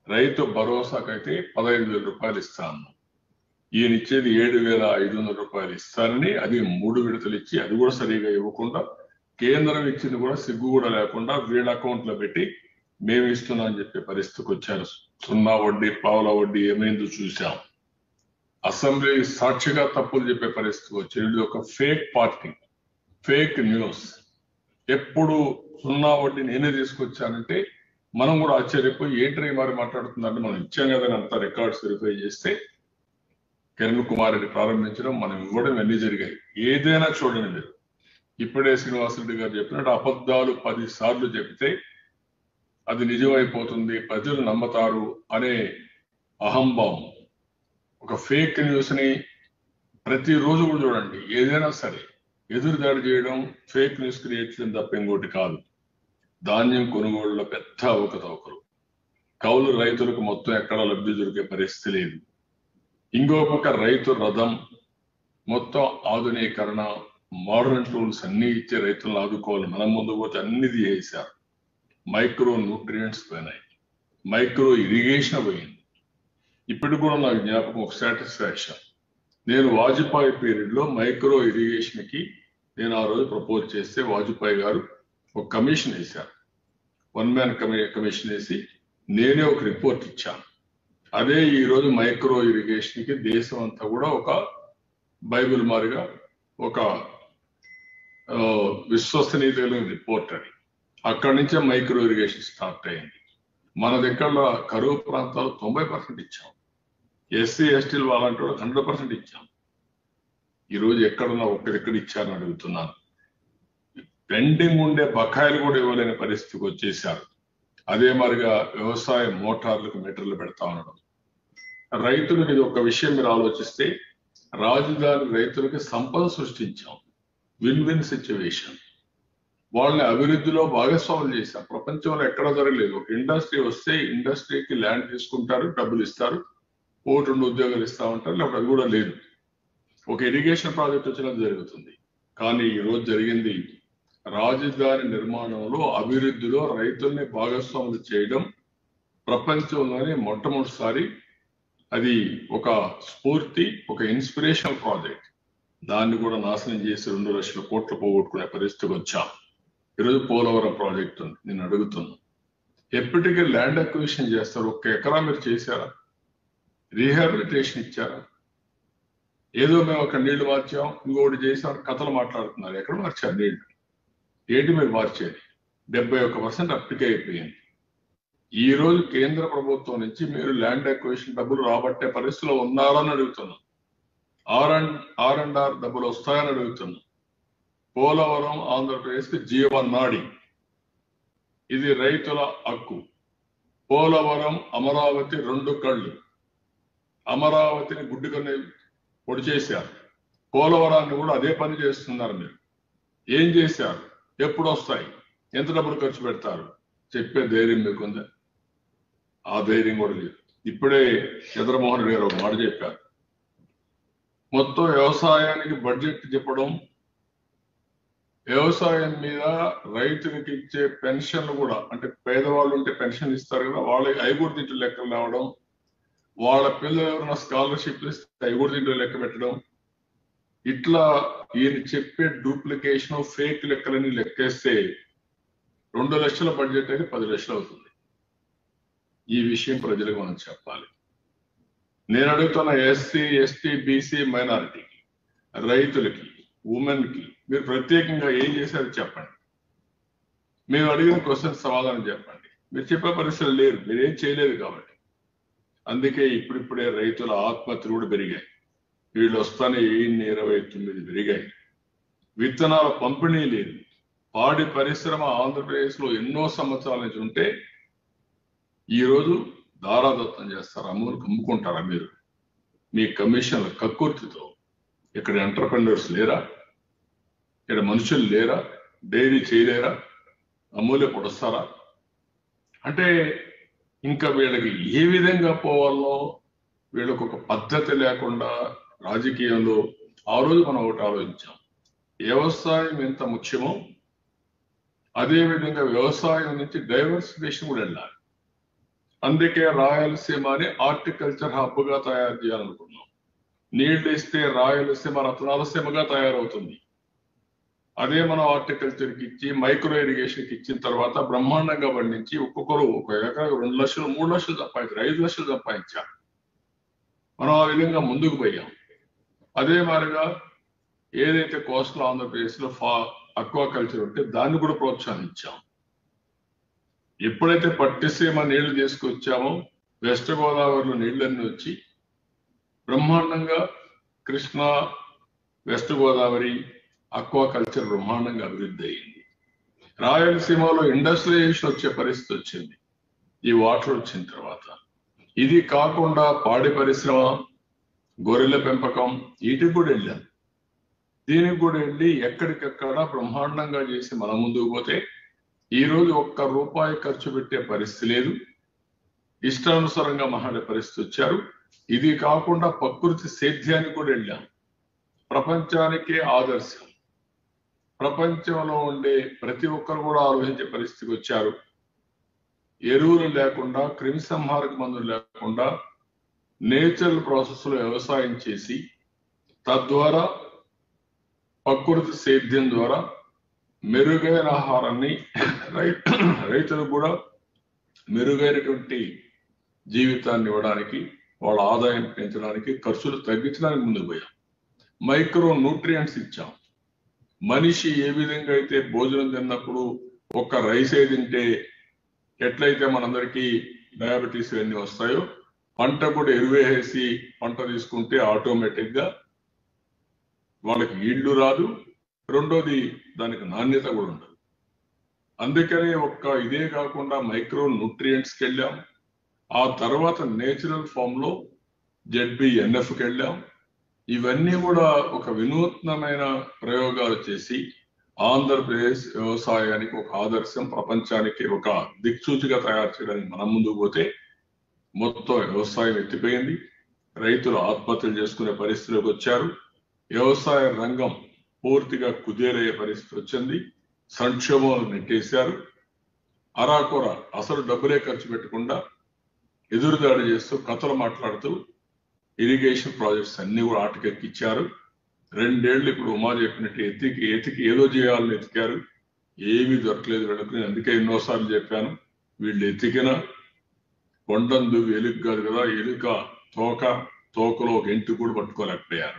రైతు భరోసాకైతే పదహైదు వేల రూపాయలు ఇస్తాను ఈయన ఇచ్చేది ఏడు వేల ఐదు వందల రూపాయలు ఇస్తానని అది మూడు విడతలు ఇచ్చి అది కూడా సరిగా ఇవ్వకుండా కేంద్రం ఇచ్చింది కూడా సిగ్గు కూడా లేకుండా వీళ్ళ అకౌంట్ లో పెట్టి మేము ఇస్తున్నాం అని చెప్పే పరిస్థితికి వచ్చారు సున్నా వడ్డీ పావుల వడ్డీ ఏమైందో చూసాం అసెంబ్లీ సాక్షిగా తప్పులు చెప్పే పరిస్థితికి వచ్చింది ఇది ఒక ఫేక్ పార్టీ ఫేక్ న్యూస్ ఎప్పుడు సున్నా వడ్డీ నేనే తీసుకొచ్చానంటే మనం కూడా ఆశ్చర్యపోయి ఏంటి మరి మాట్లాడుతుందంటే మనం ఇచ్చాం కదా అని అంతా రికార్డ్స్ వెరిఫై చేస్తే కిరణ్ కుమార్ రెడ్డి ప్రారంభించడం మనం ఇవ్వడం అన్ని జరిగాయి ఏదైనా చూడండి మీరు ఇప్పుడే శ్రీనివాసరెడ్డి గారు చెప్పినట్టు అబద్ధాలు పది సార్లు చెబితే అది నిజమైపోతుంది ప్రజలు నమ్మతారు అనే అహంభావం ఒక ఫేక్ న్యూస్ ని ప్రతిరోజు కూడా చూడండి ఏదైనా సరే ఎదురు దాడి చేయడం ఫేక్ న్యూస్ క్రియేట్ చేయడం తప్ప ఇంకోటి కాదు ధాన్యం కొనుగోలులో పెద్ద అవకతవకలు కౌలు రైతులకు మొత్తం ఎక్కడ లబ్ధి దొరికే పరిస్థితి లేదు ఇంకో పక్క రైతు రథం మొత్తం ఆధునీకరణ మోడర్న్ టూల్స్ అన్ని ఇచ్చి రైతులను ఆదుకోవాలి మనం ముందు పోతే అన్ని చేశారు మైక్రో న్యూట్రియంట్స్ పోయినాయి మైక్రో ఇరిగేషన్ పోయింది ఇప్పుడు కూడా నాకు జ్ఞాపకం ఒక సాటిస్ఫాక్షన్ నేను వాజ్పేయి పీరియడ్ లో మైక్రో ఇరిగేషన్ కి నేను ఆ రోజు ప్రపోజ్ చేస్తే వాజ్పేయి గారు ఒక కమిషన్ వేశారు వన్ మ్యాన్ కమిషన్ వేసి నేనే ఒక రిపోర్ట్ ఇచ్చాను అదే ఈ రోజు మైక్రో ఇరిగేషన్ కి దేశం అంతా కూడా ఒక బైబిల్ మారిగా ఒక ఆ, విశ్వసనీయత కలిగిన రిపోర్ట్ అది అక్కడి నుంచే మైక్రో ఇరిగేషన్ స్టార్ట్ అయింది మన దగ్గర కరువు ప్రాంతాలు తొంభై పర్సెంట్ ఇచ్చాం ఎస్సీ ఎస్టీలు వాళ్ళంటే హండ్రెడ్ పర్సెంట్ ఇచ్చాం ఈ రోజు ఎక్కడున్నా ఒక్కడెక్కడ ఇచ్చారని అడుగుతున్నాను పెండింగ్ ఉండే బకాయిలు కూడా ఇవ్వలేని పరిస్థితికి వచ్చేసారు అదే మరిగా వ్యవసాయ మోటార్లకు మీటర్లు పెడతా ఉండడం రైతులకు ఇది ఒక విషయం మీరు ఆలోచిస్తే రాజధాని రైతులకి సంపద సృష్టించాం విన్ విన్ సిచ్యువేషన్ వాళ్ళని అభివృద్ధిలో భాగస్వాములు చేశాం ప్రపంచంలో ఎక్కడ జరగలేదు ఒక ఇండస్ట్రీ వస్తే ఇండస్ట్రీకి ల్యాండ్ తీసుకుంటారు డబ్బులు ఇస్తారు ఒకటి రెండు ఉద్యోగాలు ఇస్తా ఉంటారు లేకపోతే అది కూడా లేదు ఒక ఇరిగేషన్ ప్రాజెక్ట్ వచ్చినది జరుగుతుంది కానీ ఈ రోజు జరిగింది రాజధాని నిర్మాణంలో అభివృద్ధిలో రైతుల్ని భాగస్వాములు చేయడం ప్రపంచంలోనే మొట్టమొదటిసారి అది ఒక స్ఫూర్తి ఒక ఇన్స్పిరేషనల్ ప్రాజెక్ట్ దాన్ని కూడా నాశనం చేసి రెండు లక్షల కోట్లు పోగొట్టుకునే పరిస్థితికి వచ్చాం ఈరోజు పోలవరం ప్రాజెక్ట్ ఉంది నేను అడుగుతున్నా ఎప్పటికీ ల్యాండ్ అక్విజిషన్ చేస్తారు ఒక్క ఎకరా మీరు చేశారా రీహాబిలిటేషన్ ఇచ్చారా ఏదో మేము ఒక నీళ్లు మార్చాం ఇంకొకటి చేసాం కథలు మాట్లాడుతున్నారు ఎక్కడ మార్చారు నీళ్లు ఏంటి మీరు మార్చేది డెబ్బై ఒక్క పర్సెంట్ అప్లికే అయిపోయింది ఈ రోజు కేంద్ర ప్రభుత్వం నుంచి మీరు ల్యాండ్ అక్విజిషన్ డబ్బులు రాబట్టే పరిస్థితిలో ఉన్నారా అని అడుగుతున్నాం R and R and R డబ్బులు వస్తాయని అడుగుతున్నాం పోలవరం ఆంధ్రప్రదేశ్ కి జీవనాడి ఇది రైతుల హక్కు పోలవరం అమరావతి రెండు కళ్ళు అమరావతిని గుడ్డు కన్ను పొడి చేశారు పోలవరాన్ని కూడా అదే పని చేస్తున్నారు మీరు ఏం చేశారు ఎప్పుడు వస్తాయి ఎంత డబ్బులు ఖర్చు పెడతారు చెప్పే ధైర్యం మీకుందా ఆ ధైర్యం కూడా లేదు ఇప్పుడే చంద్రమోహన్ రెడ్డి గారు ఒక మాట చెప్పారు మొత్తం వ్యవసాయానికి బడ్జెట్ చెప్పడం వ్యవసాయం మీద రైతులకు ఇచ్చే పెన్షన్లు కూడా అంటే పేదవాళ్ళు ఉంటే పెన్షన్ ఇస్తారు కదా వాళ్ళకి ఐగురు తింటూ లెక్కలు రావడం వాళ్ళ పిల్లలు ఎవరైనా స్కాలర్షిప్ ఇస్తే ఐగురు తింటూ లెక్క పెట్టడం ఇట్లా ఈయన చెప్పే డూప్లికేషన్ ఫేక్ లెక్కలని లెక్కేస్తే రెండు లక్షల బడ్జెట్ అయితే పది లక్షలు అవుతుంది ఈ విషయం ప్రజలకు మనం చెప్పాలి నేను అడుగుతున్న ఎస్సీ ఎస్టీ బీసీ మైనారిటీకి రైతులకి ఉమెన్ కి మీరు ప్రత్యేకంగా ఏం చేశారో చెప్పండి మేము అడిగిన క్వశ్చన్ సమాధానం చెప్పండి మీరు చెప్పే పరిస్థితులు లేరు మీరు ఏం చేయలేదు కాబట్టి అందుకే ఇప్పుడిప్పుడే రైతుల ఆత్మహత్యలు కూడా పెరిగాయి వీళ్ళు వస్తానే వెయ్యిన్ని ఇరవై తొమ్మిది పెరిగాయి విత్తనాల పంపిణీ లేదు పాడి పరిశ్రమ ఆంధ్రప్రదేశ్ లో ఎన్నో సంవత్సరాల నుంచి ఉంటే ఈ రోజు దారాదత్తం చేస్తారు అమ్ములు అమ్ముకుంటారా మీరు మీ కమిషన్ల కక్కుర్తితో ఇక్కడ ఎంటర్ప్రెన్యూర్స్ లేరా ఇక్కడ మనుషులు లేరా డైరీ చేయలేరా అమూల్య పొడుస్తారా అంటే ఇంకా వీళ్ళకి ఏ విధంగా పోవాలో వీళ్ళకు ఒక పద్ధతి లేకుండా రాజకీయంలో ఆ రోజు మనం ఒకటి ఆలోచించాం వ్యవసాయం ఎంత ముఖ్యమో అదే విధంగా వ్యవసాయం నుంచి డైవర్సిఫికేషన్ కూడా వెళ్ళాలి అందుకే రాయలసీమ అని హార్టికల్చర్ హబ్ గా తయారు చేయాలనుకున్నాం నీళ్లు ఇస్తే రాయలసీమ రత్నాలసీమగా తయారవుతుంది అదే మనం హార్టికల్చర్ కి ఇచ్చి మైక్రో ఇరిగేషన్ కి ఇచ్చిన తర్వాత బ్రహ్మాండంగా పండించి ఒక్కొక్కరు ఒక ఎకరాకు రెండు లక్షలు మూడు లక్షలు సంపాదించారు ఐదు లక్షలు సంపాదించారు మనం ఆ విధంగా ముందుకు పోయాం అదే మాదిరిగా ఏదైతే కోస్టల్ ఆంధ్రప్రదేశ్ లో ఫా అక్వా కల్చర్ ఉంటే దాన్ని కూడా ప్రోత్సహించాం ఎప్పుడైతే పట్టిసీమ నీళ్లు తీసుకొచ్చామో వెస్ట్ గోదావరిలో నీళ్ళన్నీ వచ్చి బ్రహ్మాండంగా Krishna west Godavari aquaculture బ్రహ్మాండంగా అభివృద్ధి అయింది రాయలసీమలో ఇండస్ట్రియలైజేషన్ వచ్చే పరిస్థితి వచ్చింది ఈ వాటర్ వచ్చిన తర్వాత ఇది కాకుండా పాడి పరిశ్రమ గొర్రెల పెంపకం వీటికి కూడా వెళ్ళాం దీనికి కూడా వెళ్ళి ఎక్కడికక్కడ బ్రహ్మాండంగా చేసి మన ముందుకు పోతే ఈ రోజు ఒక్క రూపాయి ఖర్చు పెట్టే పరిస్థితి లేదు ఇష్టానుసారంగా మహాడే పరిస్థితి వచ్చారు ఇది కాకుండా ప్రకృతి సేద్యానికి కూడా వెళ్ళాం ప్రపంచానికే ఆదర్శం ప్రపంచంలో ఉండే ప్రతి ఒక్కరు కూడా ఆలోచించే పరిస్థితికి వచ్చారు ఎరువులు లేకుండా క్రిమి సంహారక మందులు లేకుండా నేచురల్ ప్రాసెస్ లో వ్యవసాయం చేసి తద్వారా ప్రకృతి సేద్యం ద్వారా మెరుగైన ఆహారాన్ని రై- రైతులకు కూడా మెరుగైనటువంటి జీవితాన్ని ఇవ్వడానికి వాళ్ళ ఆదాయం పెంచడానికి ఖర్చులు తగ్గించడానికి ముందుకు పోయాం మైక్రో న్యూట్రియంట్స్ ఇచ్చాం మనిషి ఏ విధంగా అయితే భోజనం తిన్నప్పుడు ఒక్క రైసే తింటే ఎట్లయితే మనందరికీ డయాబెటీస్ ఇవన్నీ వస్తాయో పంట కూడా ఎరువేసి పంట తీసుకుంటే ఆటోమేటిక్ గా వాళ్ళకి ఈల్డు రాదు రెండోది దానికి నాణ్యత కూడా ఉండదు అందుకనే ఒక్క ఇదే కాకుండా మైక్రో న్యూట్రియంట్స్కి వెళ్ళాం ఆ తర్వాత నేచురల్ ఫామ్ లో జెడ్బి ఎన్ఎఫ్కి వెళ్ళాం ఇవన్నీ కూడా ఒక వినూత్నమైన ప్రయోగాలు చేసి ఆంధ్రప్రదేశ్ వ్యవసాయానికి ఒక ఆదర్శం ప్రపంచానికి ఒక దిక్సూచిగా తయారు చేయడానికి మనం ముందుకు పోతే మొత్తం వ్యవసాయం ఎత్తిపోయింది రైతులు ఆత్మహత్యలు చేసుకునే పరిస్థితిలోకి వచ్చారు వ్యవసాయ రంగం పూర్తిగా కుదేలయ్యే పరిస్థితి వచ్చింది సంక్షోభం నెట్టేశారు అరాకొర అసలు డబ్బులే ఖర్చు పెట్టకుండా ఎదురుదాడి చేస్తూ కథలు మాట్లాడుతూ ఇరిగేషన్ ప్రాజెక్ట్స్ అన్ని కూడా ఆటకెక్కిచ్చారు రెండేళ్లు ఇప్పుడు ఉమా చెప్పినట్టు ఎతికి ఎతికి ఏదో చేయాలని ఎతికారు ఏమీ దొరకలేదు వీళ్ళకి నేను అందుకే ఎన్నోసార్లు చెప్పాను వీళ్ళు ఎతికిన కొండందు ఎలుక కాదు కదా ఎలుక తోక తోకలో ఒక ఎంటు కూడా పట్టుకోలేకపోయారు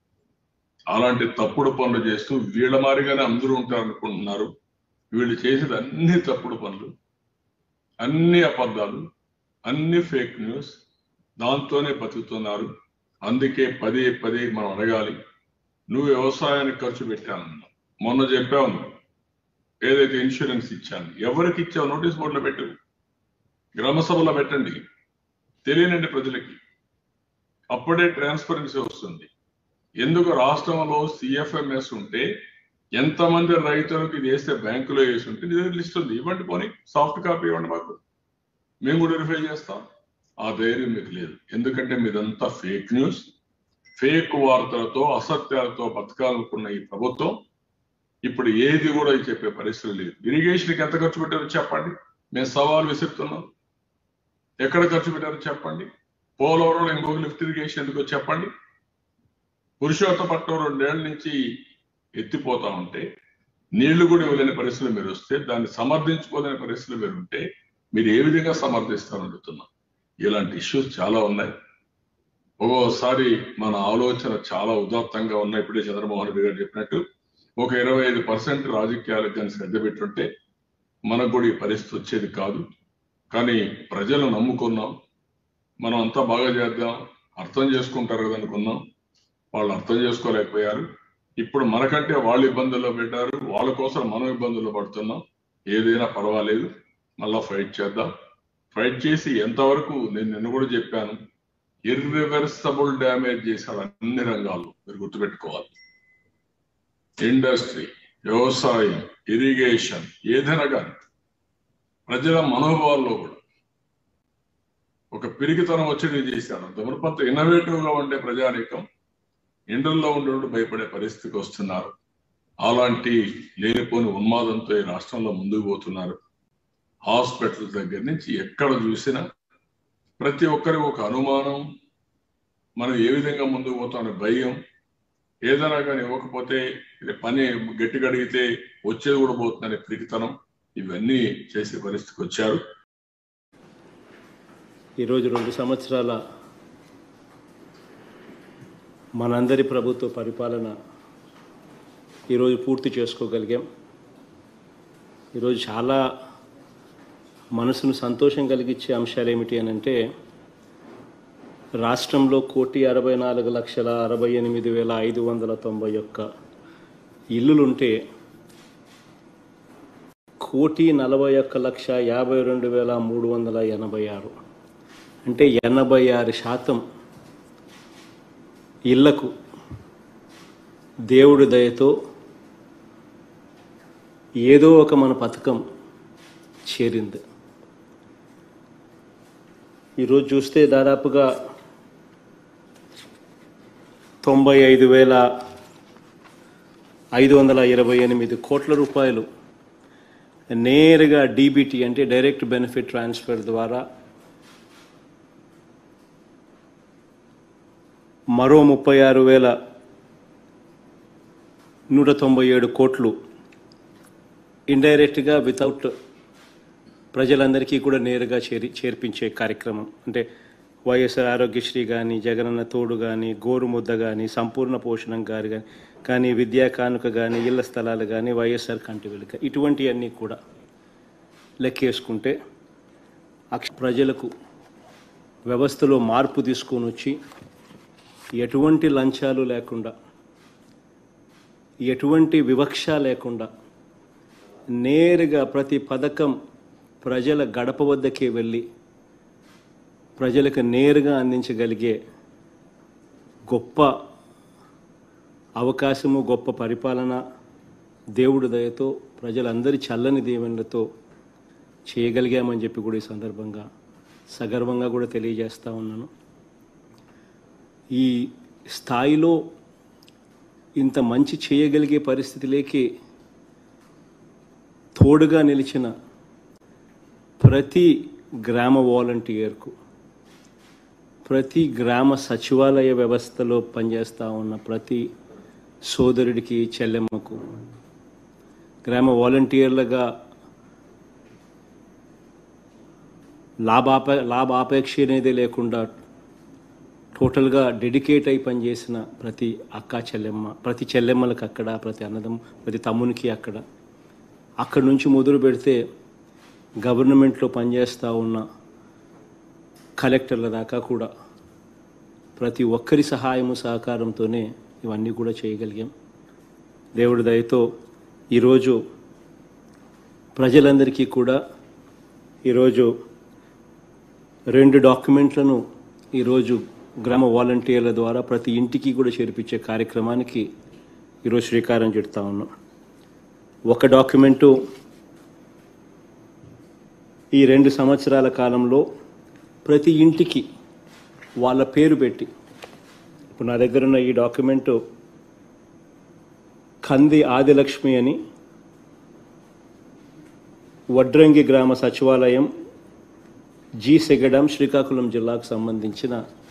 అలాంటి తప్పుడు పనులు చేస్తూ వీళ్ళ మారిగానే అందరూ ఉంటారు అనుకుంటున్నారు వీళ్ళు చేసేది అన్ని తప్పుడు పనులు అన్ని అబద్ధాలు అన్ని ఫేక్ న్యూస్ దాంతోనే బతుకుతున్నారు అందుకే పదే పదే మనం అడగాలి నువ్వు వ్యవసాయానికి ఖర్చు పెట్టానన్నా మొన్న చెప్పావు ఏదైతే ఇన్సూరెన్స్ ఇచ్చాను ఎవరికి ఇచ్చావు నోటీస్ బోర్డులో పెట్టు గ్రామ సభలో పెట్టండి తెలియనండి ప్రజలకి అప్పుడే ట్రాన్స్పరెన్సీ వస్తుంది ఎందుకు రాష్ట్రంలో సిఎఫ్ఎంఎస్ ఉంటే ఎంతమంది రైతులకు ఇది వేస్తే బ్యాంకులో వేసి ఉంటే ఇది లిస్ట్ ఉంది ఇవ్వండి పోనీ సాఫ్ట్ కాపీ ఇవ్వండి మాకు మేము కూడా వెరిఫై చేస్తాం ఆ ధైర్యం మీకు లేదు ఎందుకంటే మీదంతా ఫేక్ న్యూస్ ఫేక్ వార్తలతో అసత్యాలతో బతకాలనుకున్న ఈ ప్రభుత్వం ఇప్పుడు ఏది కూడా చెప్పే పరిస్థితి లేదు ఇరిగేషన్కి ఎంత ఖర్చు పెట్టారో చెప్పండి మేము సవాల్ విసురుతున్నాం ఎక్కడ ఖర్చు పెట్టారో చెప్పండి పోలవరంలో ఇంకొక లిఫ్ట్ ఇరిగేషన్ ఎందుకో చెప్పండి పురుషోత్తపట్నం రెండేళ్ల నుంచి ఎత్తిపోతా ఉంటే నీళ్లు కూడా ఇవ్వలేని పరిస్థితులు మీరు వస్తే దాన్ని సమర్థించుకోలేని పరిస్థితులు మీరు ఉంటే మీరు ఏ విధంగా సమర్థిస్తారని అడుగుతున్నాం ఇలాంటి ఇష్యూస్ చాలా ఉన్నాయి ఒక్కోసారి మన ఆలోచన చాలా ఉదాత్తంగా ఉన్నాయి ఇప్పుడే చంద్రమోహన్ రెడ్డి గారు చెప్పినట్టు ఒక ఇరవై ఐదు పర్సెంట్ రాజకీయాలకు కానీ శ్రద్ధ పెట్టుంటే మనకు కూడా ఈ పరిస్థితి వచ్చేది కాదు కానీ ప్రజలు నమ్ముకున్నాం మనం అంతా బాగా చేద్దాం అర్థం చేసుకుంటారు కదా అనుకున్నాం వాళ్ళు అర్థం చేసుకోలేకపోయారు ఇప్పుడు మనకంటే వాళ్ళు ఇబ్బందుల్లో పెట్టారు వాళ్ళ కోసం మనం ఇబ్బందుల్లో పడుతున్నాం ఏదైనా పర్వాలేదు మళ్ళా ఫైట్ చేద్దాం ఫైట్ చేసి ఎంతవరకు నేను నిన్న కూడా చెప్పాను ఇర్రివర్సబుల్ డ్యామేజ్ చేశారు అన్ని రంగాల్లో మీరు గుర్తుపెట్టుకోవాలి ఇండస్ట్రీ వ్యవసాయం ఇరిగేషన్ ఏదైనా కానీ ప్రజల మనోభావాల్లో కూడా ఒక పిరికితనం వచ్చేది చేశారు అంతవరకంత ఇన్నోవేటివ్ గా ఉండే ప్రజానీకం ఇండల్లో ఉండే భయపడే పరిస్థితికి వస్తున్నారు అలాంటి లేనిపోని ఉన్మాదంతో ఈ రాష్ట్రంలో ముందుకు పోతున్నారు హాస్పిటల్ దగ్గర నుంచి ఎక్కడ చూసినా ప్రతి ఒక్కరికి ఒక అనుమానం మనం ఏ విధంగా ముందుకు పోతామనే భయం ఏదైనా కానీ ఇవ్వకపోతే ఇది పని గట్టిగా అడిగితే వచ్చేది కూడా పోతుందనే పిరికితనం ఇవన్నీ చేసే పరిస్థితికి వచ్చారు ఈరోజు రెండు సంవత్సరాల మనందరి ప్రభుత్వ పరిపాలన ఈరోజు పూర్తి చేసుకోగలిగాం ఈరోజు చాలా మనసును సంతోషం కలిగించే అంశాలు ఏమిటి అని అంటే రాష్ట్రంలో కోటి అరవై నాలుగు లక్షల అరవై ఎనిమిది వేల ఐదు వందల తొంభై ఒక్క ఇల్లులుంటే కోటి నలభై ఒక్క లక్ష యాభై రెండు వేల మూడు వందల ఎనభై ఆరు అంటే ఎనభై ఆరు శాతం ఇళ్లకు దేవుడి దయతో ఏదో ఒక మన పథకం చేరింది ఈరోజు చూస్తే దాదాపుగా తొంభై ఐదు వేల ఐదు వందల ఇరవై ఎనిమిది కోట్ల రూపాయలు నేరుగా డీబీటీ అంటే డైరెక్ట్ బెనిఫిట్ ట్రాన్స్ఫర్ ద్వారా మరో ముప్పై ఆరు వేల నూట తొంభై ఏడు కోట్లు ఇండైరెక్ట్గా వితౌట్ ప్రజలందరికీ కూడా నేరుగా చేరి చేర్పించే కార్యక్రమం అంటే వైఎస్ఆర్ ఆరోగ్యశ్రీ కానీ జగనన్న తోడు కానీ గోరుముద్ద కానీ సంపూర్ణ పోషణం గారి కానీ కానీ విద్యా కానుక కానీ ఇళ్ల స్థలాలు కానీ వైఎస్ఆర్ కంటి వెలుక ఇటువంటివన్నీ కూడా లెక్కేసుకుంటే అక్ష ప్రజలకు వ్యవస్థలో మార్పు తీసుకొని వచ్చి ఎటువంటి లంచాలు లేకుండా ఎటువంటి వివక్ష లేకుండా నేరుగా ప్రతి పథకం ప్రజల గడప వద్దకే వెళ్ళి ప్రజలకు నేరుగా అందించగలిగే గొప్ప అవకాశము గొప్ప పరిపాలన దేవుడి దయతో ప్రజలందరి చల్లని దీవెనలతో చేయగలిగామని చెప్పి కూడా ఈ సందర్భంగా సగర్వంగా కూడా తెలియజేస్తా ఉన్నాను ఈ స్థాయిలో ఇంత మంచి చేయగలిగే పరిస్థితిలోకి తోడుగా నిలిచిన ప్రతి గ్రామ వాలంటీర్కు ప్రతి గ్రామ సచివాలయ వ్యవస్థలో పనిచేస్తూ ఉన్న ప్రతి సోదరుడికి చెల్లెమ్మకు గ్రామ వాలంటీర్లుగా లాభాప లాభాపేక్ష అనేది లేకుండా టోటల్గా డెడికేట్ అయి పనిచేసిన ప్రతి అక్క చెల్లెమ్మ ప్రతి చెల్లెమ్మలకు అక్కడ ప్రతి అన్నదం ప్రతి తమ్మునికి అక్కడ అక్కడి నుంచి మొదలు పెడితే గవర్నమెంట్లో పనిచేస్తూ ఉన్న కలెక్టర్ల దాకా కూడా ప్రతి ఒక్కరి సహాయము సహకారంతోనే ఇవన్నీ కూడా చేయగలిగాం దేవుడి దయతో ఈరోజు ప్రజలందరికీ కూడా ఈరోజు రెండు డాక్యుమెంట్లను ఈరోజు గ్రామ వాలంటీర్ల ద్వారా ప్రతి ఇంటికి కూడా చేర్పించే కార్యక్రమానికి ఈరోజు శ్రీకారం చుడతా ఉన్నాం ఒక డాక్యుమెంటు ఈ రెండు సంవత్సరాల కాలంలో ప్రతి ఇంటికి వాళ్ళ పేరు పెట్టి ఇప్పుడు నా దగ్గర ఉన్న ఈ డాక్యుమెంటు కంది ఆదిలక్ష్మి అని వడ్రంగి గ్రామ సచివాలయం జి సెగడం శ్రీకాకుళం జిల్లాకు సంబంధించిన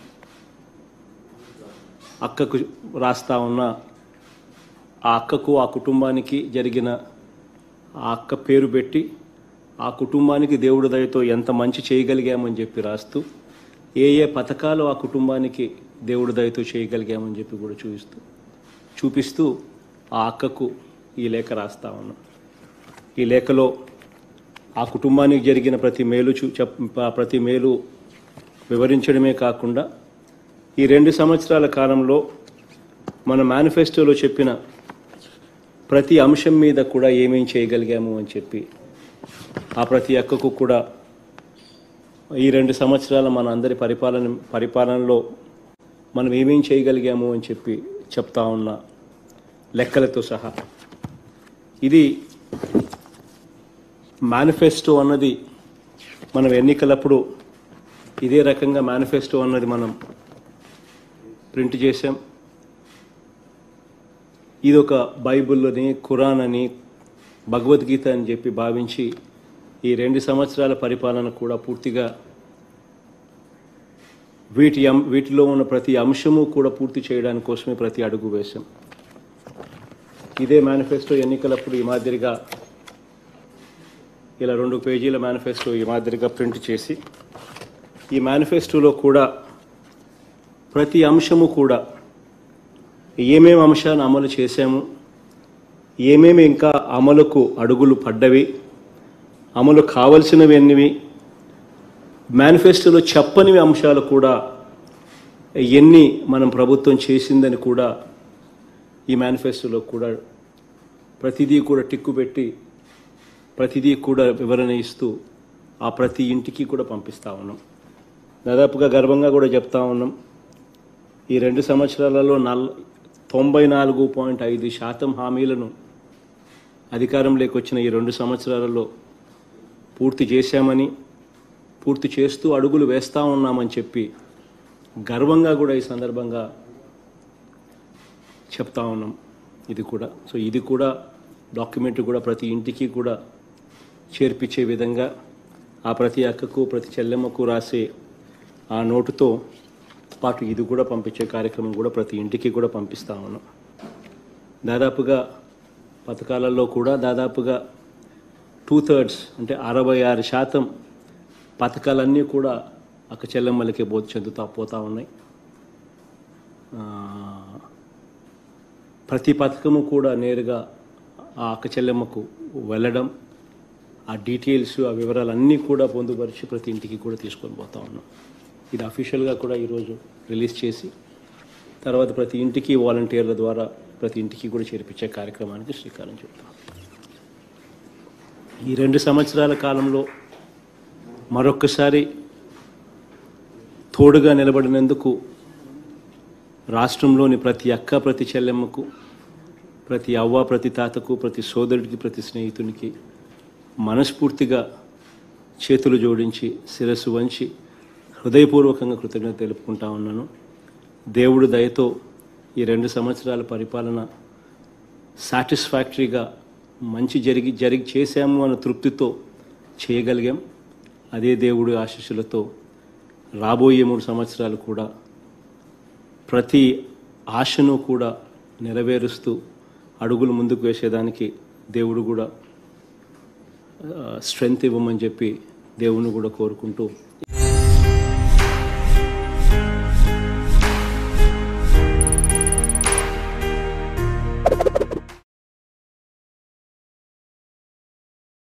అక్కకు రాస్తా ఉన్న ఆ అక్కకు ఆ కుటుంబానికి జరిగిన ఆ అక్క పేరు పెట్టి ఆ కుటుంబానికి దేవుడి దయతో ఎంత మంచి చేయగలిగామని చెప్పి రాస్తూ ఏ ఏ పథకాలు ఆ కుటుంబానికి దేవుడి దయతో చేయగలిగామని చెప్పి కూడా చూపిస్తూ చూపిస్తూ ఆ అక్కకు ఈ లేఖ రాస్తా ఉన్నాం ఈ లేఖలో ఆ కుటుంబానికి జరిగిన ప్రతి మేలు చూ చెప్ ప్రతి మేలు వివరించడమే కాకుండా ఈ రెండు సంవత్సరాల కాలంలో మన మేనిఫెస్టోలో చెప్పిన ప్రతి అంశం మీద కూడా ఏమేం చేయగలిగాము అని చెప్పి ఆ ప్రతి అక్కకు కూడా ఈ రెండు సంవత్సరాల మన అందరి పరిపాలన పరిపాలనలో మనం ఏమేం చేయగలిగాము అని చెప్పి చెప్తా ఉన్న లెక్కలతో సహా ఇది మేనిఫెస్టో అన్నది మనం ఎన్నికలప్పుడు ఇదే రకంగా మేనిఫెస్టో అన్నది మనం ప్రింట్ చేసాం ఇది ఒక బైబిల్ని ఖురాన్ అని భగవద్గీత అని చెప్పి భావించి ఈ రెండు సంవత్సరాల పరిపాలన కూడా పూర్తిగా వీటి అం- వీటిలో ఉన్న ప్రతి అంశము కూడా పూర్తి చేయడానికి కోసమే ప్రతి అడుగు వేశాం ఇదే మేనిఫెస్టో ఎన్నికలప్పుడు ఈ మాదిరిగా ఇలా రెండు పేజీల మేనిఫెస్టో ఈ మాదిరిగా ప్రింట్ చేసి ఈ మేనిఫెస్టోలో కూడా ప్రతి అంశము కూడా ఏమేమి అంశాన్ని అమలు చేశాము ఏమేమి ఇంకా అమలుకు అడుగులు పడ్డవి అమలు కావలసినవి ఎన్నివి మేనిఫెస్టోలో చెప్పనివి అంశాలు కూడా ఎన్ని మనం ప్రభుత్వం చేసిందని కూడా ఈ మేనిఫెస్టోలో కూడా ప్రతిదీ కూడా టిక్కు పెట్టి ప్రతిదీ కూడా వివరణ ఇస్తూ ఆ ప్రతి ఇంటికి కూడా పంపిస్తా ఉన్నాం దాదాపుగా గర్వంగా కూడా చెప్తా ఉన్నాం ఈ రెండు సంవత్సరాలలో నల్ తొంభై నాలుగు పాయింట్ ఐదు శాతం హామీలను అధికారంలోకి వచ్చిన ఈ రెండు సంవత్సరాలలో పూర్తి చేశామని పూర్తి చేస్తూ అడుగులు వేస్తూ ఉన్నామని చెప్పి గర్వంగా కూడా ఈ సందర్భంగా చెప్తా ఉన్నాం ఇది కూడా సో ఇది కూడా డాక్యుమెంట్ కూడా ప్రతి ఇంటికి కూడా చేర్పించే విధంగా ఆ ప్రతి అక్కకు ప్రతి చెల్లెమ్మకు రాసే ఆ నోటుతో పాటు ఇది కూడా పంపించే కార్యక్రమం కూడా ప్రతి ఇంటికి కూడా పంపిస్తా ఉన్నాం దాదాపుగా పథకాలలో కూడా దాదాపుగా టూ థర్డ్స్ అంటే అరవై ఆరు శాతం పథకాలన్నీ కూడా అక్క చెల్లెమ్మలకే బోధ చెందుతా పోతా ఉన్నాయి ఆ, ప్రతి పథకము కూడా నేరుగా ఆ అక్క చెల్లెమ్మకు వెళ్ళడం ఆ డీటెయిల్స్ ఆ వివరాలన్నీ కూడా పొందుపరిచి ప్రతి ఇంటికి కూడా తీసుకొని పోతా ఉన్నాం ఇది అఫీషియల్గా కూడా ఈరోజు రిలీజ్ చేసి తర్వాత ప్రతి ఇంటికి వాలంటీర్ల ద్వారా ప్రతి ఇంటికి కూడా చేర్పించే కార్యక్రమానికి శ్రీకారం చుడతాం ఈ రెండు సంవత్సరాల కాలంలో మరొక్కసారి తోడుగా నిలబడినందుకు రాష్ట్రంలోని ప్రతి అక్క ప్రతి చెల్లెమ్మకు ప్రతి అవ్వ ప్రతి తాతకు ప్రతి సోదరుడికి ప్రతి స్నేహితునికి మనస్ఫూర్తిగా చేతులు జోడించి శిరస్సు వంచి హృదయపూర్వకంగా కృతజ్ఞత తెలుపుకుంటా ఉన్నాను దేవుడు దయతో ఈ రెండు సంవత్సరాల పరిపాలన సాటిస్ఫాక్టరీగా మంచి జరిగి జరిగి చేశాము అన్న తృప్తితో చేయగలిగాం అదే దేవుడి ఆశీస్సులతో రాబోయే మూడు సంవత్సరాలు కూడా ప్రతి ఆశను కూడా నెరవేరుస్తూ అడుగులు ముందుకు వేసేదానికి దేవుడు కూడా స్ట్రెంగ్త్ ఇవ్వమని చెప్పి దేవుని కూడా కోరుకుంటూ